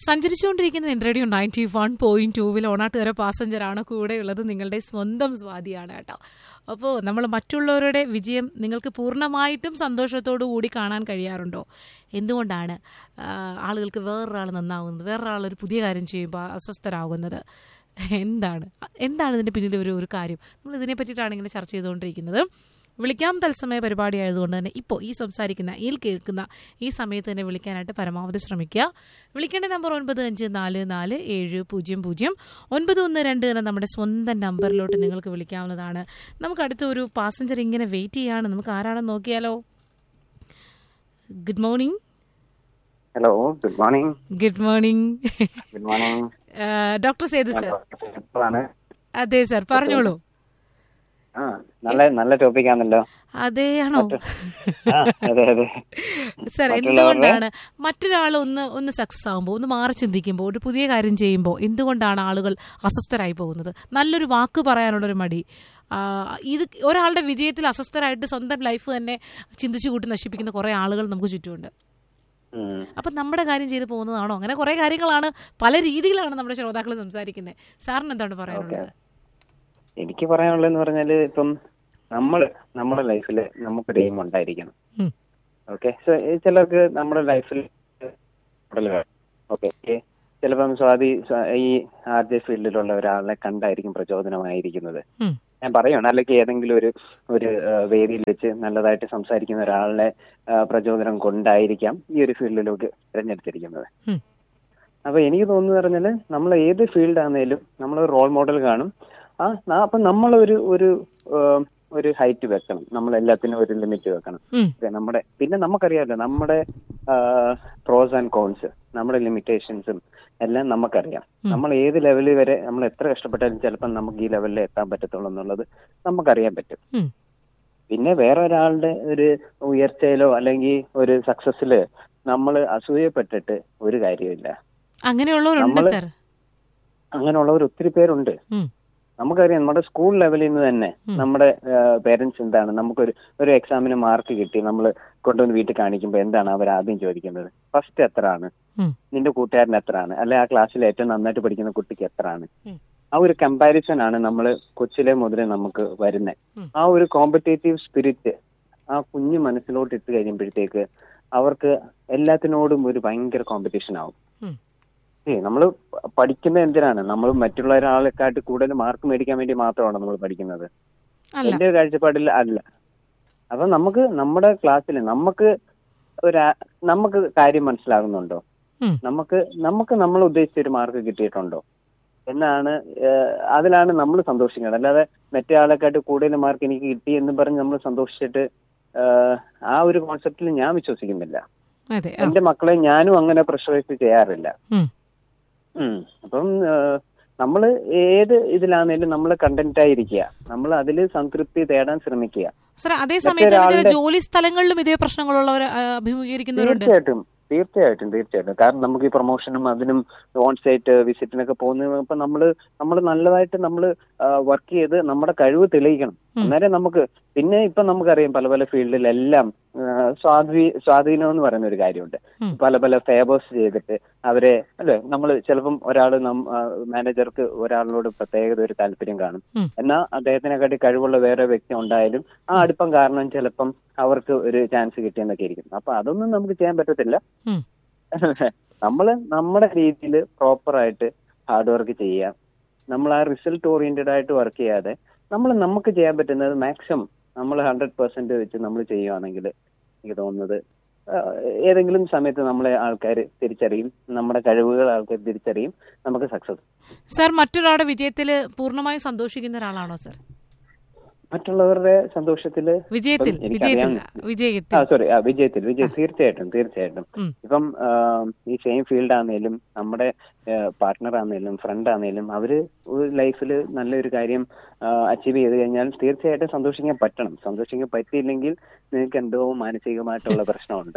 സഞ്ചരിച്ചുകൊണ്ടിരിക്കുന്ന radio ninety one point ടൂവിൽ ഓണാട്ടുകര പാസഞ്ചറാണ് കൂടെയുള്ളത് നിങ്ങളുടെ സ്വന്തം സ്വാതിയാണ് കേട്ടോ അപ്പോൾ നമ്മൾ മറ്റുള്ളവരുടെ വിജയം നിങ്ങൾക്ക് പൂർണ്ണമായിട്ടും സന്തോഷത്തോടു കൂടി കാണാൻ കഴിയാറുണ്ടോ എന്തുകൊണ്ടാണ് ആ, ആളുകൾക്ക് വേറൊരാൾ നന്നാവുന്നത് വേറൊരാൾ ഒരു പുതിയ കാര്യം ചെയ്യുമ്പോൾ അസ്വസ്ഥരാകുന്നത് എന്താണ് എന്താണ് ഇതിൻ്റെ പിന്നിൽ ഒരു ഒരു കാര്യം നമ്മൾ ഇതിനെ പറ്റിയിട്ടാണ് ഇങ്ങനെ ചർച്ച ചെയ്തുകൊണ്ടിരിക്കുന്നത് വിളിക്കാം തത്സമയ പരിപാടി ആയതുകൊണ്ട് തന്നെ ഇപ്പോൾ ഈ സംസാരിക്കുന്ന ഈ കേൾക്കുന്ന ഈ സമയത്ത് തന്നെ വിളിക്കാനായിട്ട് പരമാവധി ശ്രമിക്കുക വിളിക്കേണ്ട നമ്പർ ഒൻപത് അഞ്ച് നാല് നാല് ഏഴ് പൂജ്യം പൂജ്യം ഒൻപത് ഒന്ന് രണ്ട് എന്ന നമ്മുടെ സ്വന്തം നമ്പറിലോട്ട് നിങ്ങൾക്ക് വിളിക്കാവുന്നതാണ് നമുക്ക് അടുത്ത ഒരു പാസഞ്ചർ ഇങ്ങനെ വെയിറ്റ് ചെയ്യാണ് നമുക്ക് ആരാണെന്ന് നോക്കിയാലോ good morning hello good morning good morning good morning doctor Sethu sir അതെ സർ പറഞ്ഞോളൂ ആ നല്ല നല്ല ടോപ്പിക് ആണല്ലോ അതെയാണോ ആ, അതെ അതെ സർ മറ്റുള്ളവരുടെ- എന്തുകൊണ്ടാണ് മറ്റൊരാൾ ഒന്ന് ഒന്ന് സക്സസ് ആകുമ്പോൾ ഒന്ന് മാറി ചിന്തിക്കുമ്പോൾ ഒരു പുതിയ കാര്യം ചെയ്യുമ്പോൾ എന്തുകൊണ്ടാണ് ആളുകൾ അസ്വസ്ഥരായി പോകുന്നത് നല്ലൊരു വാക്ക് പറയാനുള്ളൊരു മടി ആ, ഇത് ഒരാളുടെ വിജയത്തിൽ അസ്വസ്ഥരായിട്ട് സ്വന്തം ലൈഫ് തന്നെ ചിന്തിച്ചു കൂട്ടി നശിപ്പിക്കുന്ന കുറേ ആളുകൾ നമുക്ക് ചുറ്റുമുണ്ട് ഉം. അപ്പം നമ്മുടെ കാര്യം ചെയ്തു പോകുന്നതാണോ അങ്ങനെ കുറേ കാര്യങ്ങളാണ് പല രീതിയിലാണ് നമ്മുടെ ശ്രോതാക്കൾ സംസാരിക്കുന്നത് സാറിന് എന്താണ് പറയാനുള്ളത് എനിക്ക് പറയാനുള്ളതെന്ന് പറഞ്ഞാല് ഇപ്പം നമ്മള് നമ്മുടെ ലൈഫിൽ നമുക്കൊരു എയിം ഉണ്ടായിരിക്കണം ഉം. ഓക്കെ സോ ചിലർക്ക് നമ്മുടെ ലൈഫിൽ ഓക്കെ ചിലപ്പം സ്വാതി സ്വ- ഈ ആദ്യ ഫീൽഡിലുള്ള ഒരാളെ കണ്ടായിരിക്കും പ്രചോദനമായിരിക്കുന്നത് ഉം. ഞാൻ പറയുകയാണ് അല്ലെങ്കിൽ ഏതെങ്കിലും ഒരു ഒരു ആ, വേദിയിൽ വെച്ച് നല്ലതായിട്ട് സംസാരിക്കുന്ന ഒരാളെ ആ, പ്രചോദനം കൊണ്ടായിരിക്കാം ഈ ഒരു ഫീൽഡിലേക്ക് തിരഞ്ഞെടുത്തിരിക്കുന്നത് ഉം. അപ്പൊ എനിക്ക് തോന്നുന്നു പറഞ്ഞാല് നമ്മൾ ഏത് ഫീൽഡ് ആണെങ്കിലും നമ്മൾ റോൾ മോഡൽ കാണും ആ ന- അപ്പൊ നമ്മളൊരു ഒരു ആ, ഒരു ഹൈറ്റ് വെക്കണം നമ്മൾ എല്ലാത്തിനും ഒരു ലിമിറ്റ് വെക്കണം ഉം. ഓക്കേ, നമ്മുടെ പിന്നെ നമുക്കറിയാമല്ലോ നമ്മുടെ പ്രോസ് ആൻഡ് കോൺസ് നമ്മുടെ ലിമിറ്റേഷൻസും എല്ലാം നമുക്കറിയാം നമ്മൾ ഏത് ലെവലിൽ വരെ നമ്മൾ എത്ര കഷ്ടപ്പെട്ടാലും ചിലപ്പോൾ നമുക്ക് ഈ ലെവലിൽ എത്താൻ പറ്റത്തുള്ളൂ എന്നുള്ളത് നമുക്കറിയാൻ പറ്റും ഉം. പിന്നെ വേറെ ഒരാളുടെ ഒരു ഉയർച്ചയിലോ അല്ലെങ്കിൽ ഒരു സക്സസില് നമ്മൾ അസൂയപ്പെട്ടിട്ട് ഒരു കാര്യമില്ല അങ്ങനെയുള്ളവരുണ്ട് നമ്മള് സർ അങ്ങനെയുള്ളവർ ഒത്തിരി പേരുണ്ട് ഉം. നമുക്കറിയാം നമ്മുടെ സ്കൂൾ ലെവലിൽ നിന്ന് തന്നെ നമ്മുടെ പേരൻസ് എന്താണ് നമുക്കൊരു ഒരു എക്സാമിന് മാർക്ക് കിട്ടി നമ്മൾ കൊണ്ടുവന്ന് വീട്ടിൽ കാണിക്കുമ്പോൾ എന്താണ് അവർ ആദ്യം ചോദിക്കുന്നത് ഫസ്റ്റ് എത്രയാണ് ഉം. നിന്റെ കൂട്ടുകാരൻ എത്രയാണ് അല്ലെ ആ ക്ലാസ്സിൽ ഏറ്റവും നന്നായിട്ട് പഠിക്കുന്ന കുട്ടിക്ക് എത്രയാണ് ഉം. ആ ഒരു കമ്പാരിസൺ ആണ് നമ്മൾ കൊച്ചിലെ മുതലേ നമുക്ക് വരുന്നത് ഉം. ആ ആ ഒരു കോമ്പറ്റേറ്റീവ് സ്പിരിറ്റ് ആ കുഞ്ഞു മനസ്സിലോട്ട് ഇട്ട് കഴിയുമ്പോഴത്തേക്ക് അവർക്ക് എല്ലാത്തിനോടും ഒരു ഭയങ്കര കോമ്പറ്റീഷൻ ആവും ഉം. ഏ നമ്മൾ പഠിക്കുന്നത് എന്തിനാണ് നമ്മൾ മറ്റുള്ള ഒരാളെക്കാട്ട് കൂടുതൽ മാർക്ക് മേടിക്കാൻ വേണ്ടി മാത്രമാണ് നമ്മൾ പഠിക്കുന്നത് അല്ല എന്റെ ഒരു കാഴ്ചപ്പാടിൽ അല്ല അപ്പൊ നമുക്ക് നമ്മുടെ ക്ലാസ്സിൽ നമുക്ക് ഒരു ആ- നമുക്ക് കാര്യം മനസ്സിലാകുന്നുണ്ടോ ഉം. നമുക്ക് നമുക്ക് നമ്മൾ ഉദ്ദേശിച്ച ഒരു മാർക്ക് കിട്ടിയിട്ടുണ്ടോ എന്നാണ് ഏഹ്, അതിലാണ് നമ്മൾ സന്തോഷിക്കുന്നത് അല്ലാതെ മറ്റേ ആളെക്കാട്ട് കൂടുതൽ മാർക്ക് എനിക്ക് കിട്ടി എന്ന് പറഞ്ഞ് നമ്മൾ സന്തോഷിച്ചിട്ട് ഏഹ്, ആ ഒരു കോൺസെപ്റ്റിൽ ഞാൻ വിശ്വസിക്കുന്നില്ല അതെ ആ. എന്റെ മക്കളെ ഞാനും അങ്ങനെ പ്രഷറൈസ് ചെയ്യാറില്ല ഉം. ഉം. അപ്പം ഏഹ്, നമ്മള് ഏത് ഇതിലാണേലും നമ്മൾ കണ്ടന്റ് ആയിരിക്കുക നമ്മൾ അതിൽ സംതൃപ്തി തേടാൻ ശ്രമിക്കുക സാർ അതേ സമയത്ത് തന്നെ ചില മറ്റൊരാളുടെ- ജോലി സ്ഥലങ്ങളിലും ഇതേ പ്രശ്നങ്ങളുള്ളവർ ആ, അഭിമുഖീകരിക്കുന്നവരുണ്ട് തീർച്ചയായിട്ടും തീർച്ചയായിട്ടും തീർച്ചയായിട്ടും കാരണം നമുക്ക് ഈ പ്രൊമോഷനും അതിനും ഓൺ സൈറ്റ് വിസിറ്റിനൊക്കെ പോകുന്ന ഇപ്പൊ നമ്മള് നമ്മൾ നല്ലതായിട്ട് നമ്മൾ വർക്ക് ചെയ്ത് നമ്മുടെ കഴിവ് തെളിയിക്കണം ഉം. അന്നേരം നമുക്ക് പിന്നെ ഇപ്പൊ നമുക്കറിയാം പല പല ഫീൽഡിലെല്ലാം ആ, സ്വാധീ സ്വാധീനം എന്ന് പറയുന്ന ഒരു കാര്യമുണ്ട് ഉം. പല പല ഫേവേഴ്സ് ചെയ്തിട്ട് അവരെ അല്ലെ നമ്മൾ ചിലപ്പം ഒരാൾ മാനേജർക്ക് ഒരാളിനോട് പ്രത്യേകത ഒരു താല്പര്യം കാണും ഉം. എന്നാൽ അദ്ദേഹത്തിനെക്കാട്ടി കഴിവുള്ള വേറെ വ്യക്തി ഉണ്ടായാലും ആ അടുപ്പം കാരണം ചിലപ്പം അവർക്ക് ഒരു ചാൻസ് കിട്ടിയെന്നൊക്കെ ഇരിക്കും അപ്പൊ അതൊന്നും നമുക്ക് ചെയ്യാൻ പറ്റത്തില്ല ഉം. നമ്മള് നമ്മുടെ രീതിയിൽ പ്രോപ്പറായിട്ട് ഹാർഡ് വർക്ക് ചെയ്യാം നമ്മൾ ആ റിസൾട്ട് ഓറിയന്റഡ് ആയിട്ട് വർക്ക് ചെയ്യാതെ നമ്മൾ നമുക്ക് ചെയ്യാൻ പറ്റുന്നത് മാക്സിമം നമ്മൾ ഹൺഡ്രഡ് പെർസെന്റ് വെച്ച് നമ്മൾ ചെയ്യുവാണെങ്കിൽ എനിക്ക് തോന്നുന്നത് ആ, ഏതെങ്കിലും സമയത്ത് നമ്മളെ ആൾക്കാർ തിരിച്ചറിയും നമ്മുടെ കഴിവുകൾ ആൾക്കാർ തിരിച്ചറിയും നമുക്ക് സക്സസ് സാർ മറ്റൊരാളുടെ വിജയത്തിൽ പൂർണ്ണമായും സന്തോഷിക്കുന്ന ഒരാളാണോ സാർ മറ്റുള്ളവരുടെ സന്തോഷത്തില് വിജയത്തിൽ ഇപ്പം വിജയത്തിൽ എനിക്കറിയാം. വിജയത്തിൽ ആ സോറി ആ വിജയത്തിൽ വിജയ് തീർച്ചയായിട്ടും തീർച്ചയായിട്ടും ഉം. ഇപ്പം ആ, ഈ സെയിം ഫീൽഡ് ആണെങ്കിലും നമ്മുടെ പാർട്ട്ണർ ആണെങ്കിലും ഫ്രണ്ട് ആണെങ്കിലും അവര് ഒരു ലൈഫിൽ നല്ലൊരു കാര്യം അച്ചീവ് ചെയ്ത് കഴിഞ്ഞാൽ തീർച്ചയായിട്ടും സന്തോഷിക്കാൻ പറ്റണം സന്തോഷിക്കാൻ പറ്റിയില്ലെങ്കിൽ നിങ്ങൾക്ക് എന്തോ മാനസികമായിട്ടുള്ള പ്രശ്നമുണ്ട്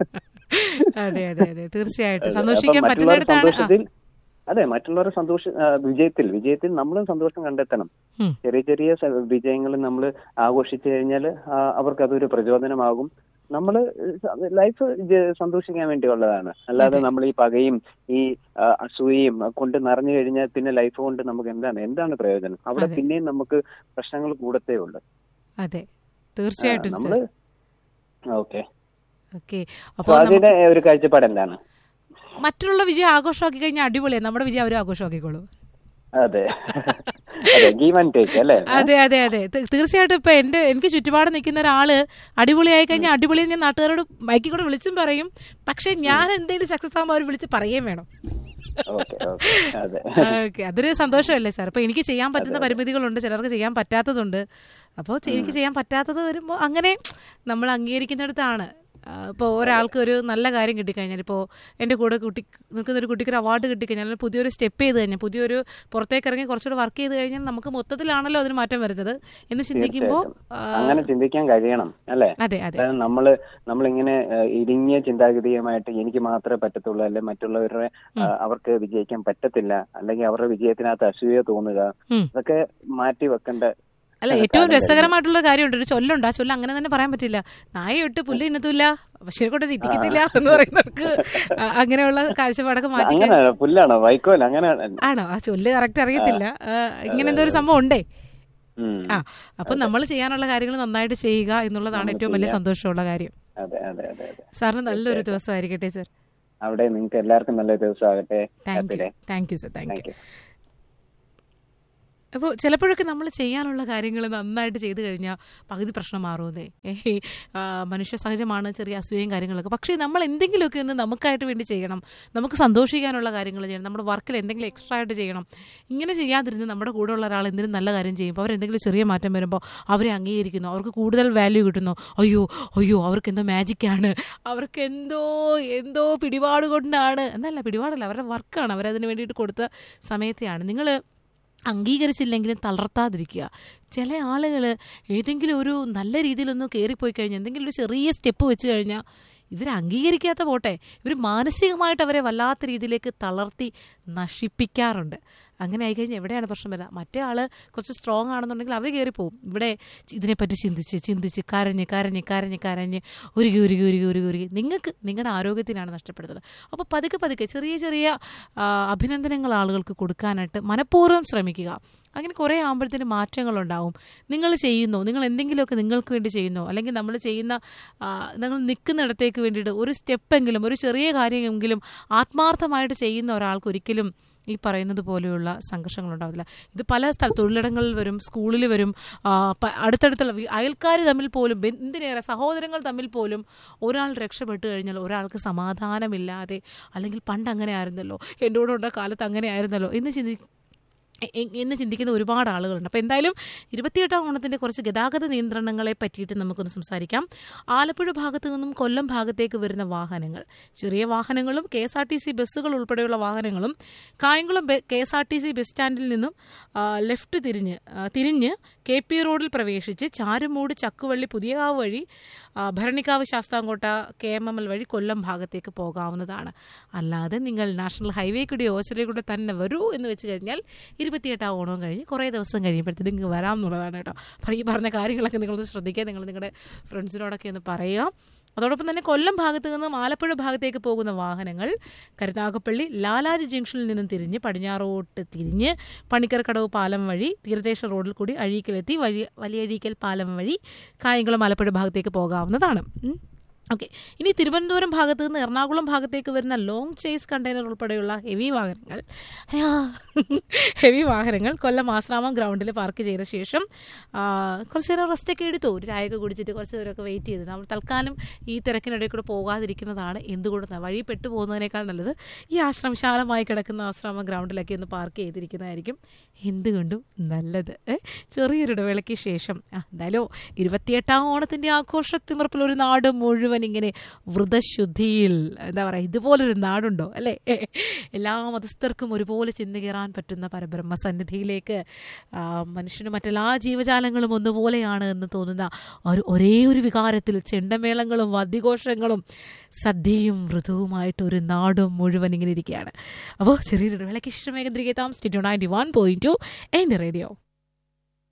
അതെ അതെ അതെ തീർച്ചയായിട്ടും അതെ, സന്തോഷിക്കാൻ അപ്പം മറ്റുള്ളവരുടെ പറ്റുന്നിടത്താണ് ആ, സന്തോഷത്തിൽ അതെ മറ്റുള്ളവരുടെ സന്തോഷ ആ, വിജയത്തിൽ വിജയത്തിൽ നമ്മളും സന്തോഷം കണ്ടെത്തണം ഉം. ചെറിയ ചെറിയ വിജയങ്ങൾ നമ്മൾ ആഘോഷിച്ചു കഴിഞ്ഞാൽ അവർക്ക് അതൊരു പ്രചോദനമാകും നമ്മള് ലൈഫ് സന്തോഷിക്കാൻ വേണ്ടിയുള്ളതാണ് അല്ലാതെ അതെ. നമ്മൾ ഈ പകയും ഈ ആ, അസൂയയും കൊണ്ട് നിറഞ്ഞു കഴിഞ്ഞാൽ പിന്നെ ലൈഫ് കൊണ്ട് നമുക്ക് എന്താണ് എന്താണ് പ്രയോജനം അവിടെ അതെ. പിന്നെയും നമുക്ക് പ്രശ്നങ്ങൾ കൂടത്തേ ഉള്ളൂ അതെ തീർച്ചയായിട്ടും സർ നമ്മള് ഓക്കെ ഓക്കെ അപ്പൊ അപ്പോൾ അതിന്റെ ഒരു കാഴ്ചപ്പാട് എന്താണ് മറ്റുള്ള വിജയം ആഘോഷമാക്കി കഴിഞ്ഞാൽ അടിപൊളിയാണ് നമ്മുടെ വിജയം അവർ ആഘോഷമാക്കിക്കോളൂ അതെ അതെ ഗീവ് ആൻഡ് ടേക്ക് അല്ലേ അതെ അതെ അതെ തീ- തീർച്ചയായിട്ടും ഇപ്പൊ എന്റെ എനിക്ക് ചുറ്റുപാട് നിൽക്കുന്ന ഒരാള് അടിപൊളിയായി കഴിഞ്ഞാൽ അടിപൊളി ഞാൻ നാട്ടുകാരോട് മൈക്കിൽ കൂടെ വിളിച്ചും പറയും പക്ഷെ ഞാൻ എന്തെങ്കിലും സക്സസ് ആകുമ്പോൾ അവർ വിളിച്ച് പറയുകയും വേണം ഓക്കെ ഓക്കെ അതെ ഓക്കെ അതൊരു സന്തോഷമല്ലേ സാർ അപ്പൊ എനിക്ക് ചെയ്യാൻ പറ്റുന്ന പരിമിതികളുണ്ട് ചിലർക്ക് ചെയ്യാൻ പറ്റാത്തതുണ്ട് അപ്പോൾ എനിക്ക് ചെയ്യാൻ പറ്റാത്തത് വരുമ്പോൾ അങ്ങനെ നമ്മൾ അംഗീകരിക്കുന്നിടത്താണ് ഇപ്പോൾ ഒരാൾക്ക് ഒരു നല്ല കാര്യം കിട്ടിക്കഴിഞ്ഞാൽ ഇപ്പോൾ എൻ്റെ കൂടെ കുട്ടി നിൽക്കുന്ന ഒരു കുട്ടിക്ക് ഒരു അവാർഡ് കിട്ടിക്കഴിഞ്ഞാൽ അല്ലെങ്കിൽ പുതിയൊരു സ്റ്റെപ്പ് ചെയ്ത് കഴിഞ്ഞാൽ പുതിയൊരു പുറത്തേക്ക് ഇറങ്ങി കുറച്ചുകൂടെ വർക്ക് ചെയ്ത് കഴിഞ്ഞാൽ നമുക്ക് മൊത്തത്തിലാണല്ലോ അതിന് മാറ്റം വരുന്നത് എന്ന് ചിന്തിക്കുമ്പോൾ അങ്ങനെ ചിന്തിക്കാൻ കഴിയണം അല്ലേ അതെ അതെ അതായത് നമ്മള് നമ്മളിങ്ങനെ ഏഹ്, ഇടുങ്ങിയ ചിന്താഗതിയുമായിട്ട് എനിക്ക് മാത്രമേ പറ്റത്തുള്ളൂ അല്ലെ മറ്റുള്ളവരുടെ ആ, അവർക്ക് വിജയിക്കാൻ പറ്റത്തില്ല അല്ലെങ്കിൽ അവരുടെ വിജയത്തിനകത്ത് അസൂയ തോന്നുക ഉം. അതൊക്കെ മാറ്റി വെക്കേണ്ട അല്ല കാലം ഏറ്റവും കഴിഞ്ഞു. രസകരമായിട്ടുള്ള കാര്യമുണ്ട് ഒരു ചൊല്ലുണ്ട് ആ ചൊല്ല് അങ്ങനെ തന്നെ പറയാൻ പറ്റില്ല നായ ഇട്ട് പുല്ല് ഇന്നത്തില്ല പക്ഷേ കൊണ്ട് തിറ്റിക്കത്തില്ല എന്ന് പറയുന്നവർക്ക് ആ, അങ്ങനെയുള്ള കാഴ്ചപ്പാടൊക്കെ മാറ്റി അങ്ങനെ പുല്ലാണോ വൈക്കോൽ അങ്ങനെ ആണോ ആ ചൊല്ല് കറക്റ്റ് അറിയത്തില്ല ആ, ഇങ്ങനെ എന്തോ ഒരു സംഭവം ഉണ്ടേ ഉം. ആ അപ്പൊ നമ്മൾ ചെയ്യാനുള്ള കാര്യങ്ങൾ നന്നായിട്ട് ചെയ്യുക എന്നുള്ളതാണ് ഏറ്റവും വലിയ സന്തോഷമുള്ള കാര്യം അതെ അതെ അതെ അതെ സാറിന് നല്ലൊരു ദിവസമായിരിക്കട്ടെ സർ അവിടെ നിങ്ങൾക്ക് എല്ലാവർക്കും നല്ല ദിവസമാകട്ടെ thank happy you day thank you sir thank you thank you അപ്പോൾ ചിലപ്പോഴൊക്കെ നമ്മൾ ചെയ്യാനുള്ള കാര്യങ്ങൾ നന്നായിട്ട് ചെയ്തു കഴിഞ്ഞാൽ പകുതി പ്രശ്നം മാറുന്നേ ഏഹ് ആ, മനുഷ്യ സഹജമാണ് ചെറിയ അസൂയയും കാര്യങ്ങളൊക്കെ പക്ഷേ നമ്മൾ എന്തെങ്കിലുമൊക്കെ ഒന്ന് നമുക്കായിട്ട് വേണ്ടി ചെയ്യണം നമുക്ക് സന്തോഷിക്കാനുള്ള കാര്യങ്ങൾ ചെയ്യണം നമ്മുടെ വർക്കിൽ എന്തെങ്കിലും എക്സ്ട്രാ ആയിട്ട് ചെയ്യണം ഇങ്ങനെ ചെയ്യാതിരുന്ന് നമ്മുടെ കൂടെ ഉള്ള ഒരാൾ എന്തെങ്കിലും നല്ല കാര്യം ചെയ്യുമ്പോൾ അവരെന്തെങ്കിലും ചെറിയ മാറ്റം വരുമ്പോൾ അവരെ അംഗീകരിക്കുന്നു അവർക്ക് കൂടുതൽ വാല്യൂ കിട്ടുന്നു അയ്യോ അയ്യോ അവർക്ക് എന്തോ മാജിക്കാണ് അവർക്ക് എന്തോ എന്തോ പിടിപാട് കൊണ്ടാണ് എന്നല്ല പിടിപാടല്ല അവരുടെ വർക്കാണ് അവരതിന് വേണ്ടിയിട്ട് കൊടുത്ത സമയത്തെയാണ് നിങ്ങൾ അംഗീകരിച്ചില്ലെങ്കിലും തളർത്താതിരിക്കുക ചില ആളുകൾ ഏതെങ്കിലും ഒരു നല്ല രീതിയിലൊന്ന് കയറിപ്പോയി കഴിഞ്ഞാൽ എന്തെങ്കിലും ഒരു ചെറിയ സ്റ്റെപ്പ് വെച്ച് കഴിഞ്ഞാൽ ഇവർ അംഗീകരിക്കാത്ത പോട്ടെ ഇവർ മാനസികമായിട്ട് അവരെ വല്ലാത്ത രീതിയിലേക്ക് തളർത്തി നശിപ്പിക്കാറുണ്ട് അങ്ങനെ ആയിക്കഴിഞ്ഞാൽ എവിടെയാണ് പ്രശ്നം വരുന്നത് മറ്റേ ആൾ കുറച്ച് സ്ട്രോങ് ആണെന്നുണ്ടെങ്കിൽ അവർ കയറിപ്പോവും ഇവിടെ ഇതിനെപ്പറ്റി ചിന്തിച്ച് ചിന്തിച്ച് കരഞ്ഞ് കരഞ്ഞ് കരഞ്ഞ് കരഞ്ഞ് ഉരുകി ഉരുകി ഉരുകി ഉരുകി ഉരുകി നിങ്ങൾക്ക് നിങ്ങളുടെ ആരോഗ്യത്തിനാണ് നഷ്ടപ്പെടുന്നത് അപ്പോൾ പതുക്കെ പതുക്കെ ചെറിയ ചെറിയ ആ, അഭിനന്ദനങ്ങൾ ആളുകൾക്ക് കൊടുക്കാനായിട്ട് മനഃപൂർവ്വം ശ്രമിക്കുക അങ്ങനെ കുറേ ആകുമ്പോഴത്തേന് മാറ്റങ്ങളുണ്ടാവും നിങ്ങൾ ചെയ്യുന്നു നിങ്ങൾ എന്തെങ്കിലുമൊക്കെ നിങ്ങൾക്ക് വേണ്ടി ചെയ്യുന്നു അല്ലെങ്കിൽ നമ്മൾ ചെയ്യുന്ന ആ, നിങ്ങൾ നിൽക്കുന്നിടത്തേക്ക് വേണ്ടിയിട്ട് ഒരു സ്റ്റെപ്പെങ്കിലും ഒരു ചെറിയ കാര്യമെങ്കിലും ആത്മാർത്ഥമായിട്ട് ചെയ്യുന്ന ഒരാൾക്ക് ഒരിക്കലും ഈ പറയുന്നത് പോലെയുള്ള സംഘർഷങ്ങൾ ഉണ്ടാവില്ല ഇത് പല സ്ഥല തൊഴിലിടങ്ങളിൽ വരും സ്കൂളിൽ വരും ആ, പ- അടുത്തടുത്തുള്ള അയൽക്കാർ തമ്മിൽ പോലും ബെ- എന്തിനേറെ സഹോദരങ്ങൾ തമ്മിൽ പോലും ഒരാൾ രക്ഷപ്പെട്ടു കഴിഞ്ഞാൽ ഒരാൾക്ക് സമാധാനമില്ലാതെ അല്ലെങ്കിൽ പണ്ട് അങ്ങനെ ആയിരുന്നല്ലോ എൻ്റെ കൂടെ ഉണ്ട കാലത്ത് അങ്ങനെ ആയിരുന്നല്ലോ എന്ന് ചിന്തി എ- എ- എന്ന് ചിന്തിക്കുന്ന ഒരുപാട് ആളുകളുണ്ട് അപ്പോൾ എന്തായാലും ഇരുപത്തിയെട്ടാം ഓണത്തിൻ്റെ കുറച്ച് ഗതാഗത നിയന്ത്രണങ്ങളെ പറ്റിയിട്ട് നമുക്കൊന്ന് സംസാരിക്കാം ആലപ്പുഴ ഭാഗത്തു നിന്നും കൊല്ലം ഭാഗത്തേക്ക് വരുന്ന വാഹനങ്ങൾ ചെറിയ വാഹനങ്ങളും K S R T C ബസ്സുകൾ ഉൾപ്പെടെയുള്ള വാഹനങ്ങളും Kayamkulam K S R T C bus സ്റ്റാൻഡിൽ നിന്നും ആ, ലെഫ്റ്റ് തിരിഞ്ഞ് ആ, തിരിഞ്ഞ് കെ പി റോഡിൽ പ്രവേശിച്ച് ചാരുമൂട് ചക്കുവള്ളി പുതിയകാവ് വഴി ആ, Bharanikkavu Sasthamkotta K M M L വഴി കൊല്ലം ഭാഗത്തേക്ക് പോകാവുന്നതാണ് അല്ലാതെ നിങ്ങൾ നാഷണൽ ഹൈവേ കൂടി ഓച്ചിലെ കൂടെ തന്നെ വരൂ എന്ന് വെച്ച് കഴിഞ്ഞാൽ ഇരുപത്തിയെട്ടാം ഓണവും കഴിഞ്ഞ് കുറേ ദിവസം കഴിയുമ്പോഴത്തേക്ക് നിങ്ങൾക്ക് വരാം എന്നുള്ളതാണ് കേട്ടോ അപ്പോൾ ഈ പറഞ്ഞ കാര്യങ്ങളൊക്കെ നിങ്ങളൊന്ന് ശ്രദ്ധിക്കുക നിങ്ങൾ നിങ്ങളുടെ ഫ്രണ്ട്സിനോടൊക്കെ ഒന്ന് പറയുക അതോടൊപ്പം തന്നെ കൊല്ലം ഭാഗത്ത് നിന്നും ആലപ്പുഴ ഭാഗത്തേക്ക് പോകുന്ന വാഹനങ്ങൾ കരുനാഗപ്പള്ളി ലാലാജി ജംഗ്ഷനിൽ നിന്നും തിരിഞ്ഞ് പടിഞ്ഞാറോട്ട് തിരിഞ്ഞ് പണിക്കർക്കടവ് പാലം വഴി തീരദേശ റോഡിൽ കൂടി അഴീക്കലെത്തി വഴി വലിയഴീക്കൽ പാലം വഴി കായംകുളം ആലപ്പുഴ ഭാഗത്തേക്ക് പോകാവുന്നതാണ് ഉം. ഓക്കെ ഇനി തിരുവനന്തപുരം ഭാഗത്ത് നിന്ന് എറണാകുളം ഭാഗത്തേക്ക് വരുന്ന ലോങ് ചേസ് കണ്ടെയ്നർ ഉൾപ്പെടെയുള്ള ഹെവി വാഹനങ്ങൾ അയ്യാ, ഹെവി വാഹനങ്ങൾ കൊല്ലം ആശ്രാമം ഗ്രൗണ്ടിൽ പാർക്ക് ചെയ്ത ശേഷം ആ, കുറച്ച് നേരം റെസ്റ്റ് ഒക്കെ എടുത്തു ഒരു ചായയൊക്കെ കുടിച്ചിട്ട് കുറച്ച് നേരമൊക്കെ വെയിറ്റ് ചെയ്ത് നമ്മൾ തൽക്കാലം ഈ തിരക്കിനിടയിൽ കൂടെ പോകാതിരിക്കുന്നതാണ് എന്തുകൊണ്ടെന്ന് വഴി പെട്ടു പോകുന്നതിനേക്കാൾ നല്ലത് ഈ ആശ്രമശാലമായി കിടക്കുന്ന ആശ്രമ ഗ്രൗണ്ടിലൊക്കെ ഒന്ന് പാർക്ക് ചെയ്തിരിക്കുന്നതായിരിക്കും എന്തുകൊണ്ടും നല്ലത് ഏ? ചെറിയൊരു ഇടവേളയ്ക്ക് ശേഷം ആ, എന്തായാലും ഇരുപത്തിയെട്ടാം ഓണത്തിന്റെ ആഘോഷത്തിമിർപ്പിൽ ഒരു നാട് മുഴുവൻ ഇങ്ങനെ വ്രതശുദ്ധിയിൽ എന്താ പറയുക ഇതുപോലൊരു നാടുണ്ടോ അല്ലേ എല്ലാ മതസ്ഥർക്കും ഒരുപോലെ ചിന്ത കയറാൻ പറ്റുന്ന പരബ്രഹ്മ സന്നിധിയിലേക്ക് ആ, മനുഷ്യനും മറ്റെല്ലാ ജീവജാലങ്ങളും ഒന്നുപോലെയാണ് എന്ന് തോന്നുന്ന ഒരു ഒരേ ഒരു വികാരത്തിൽ ചെണ്ടമേളങ്ങളും വാദ്യഘോഷങ്ങളും സദ്യയും മൃദുവുമായിട്ട് ഒരു നാടും മുഴുവൻ ഇങ്ങനെ ഇരിക്കുകയാണ് അപ്പോൾ ചെറിയൊരു ഇടവേളയ്ക്ക് ശേഷം കേന്ദ്രീകരിക്കാം state ninety one point two എൻ്റെ റേഡിയോ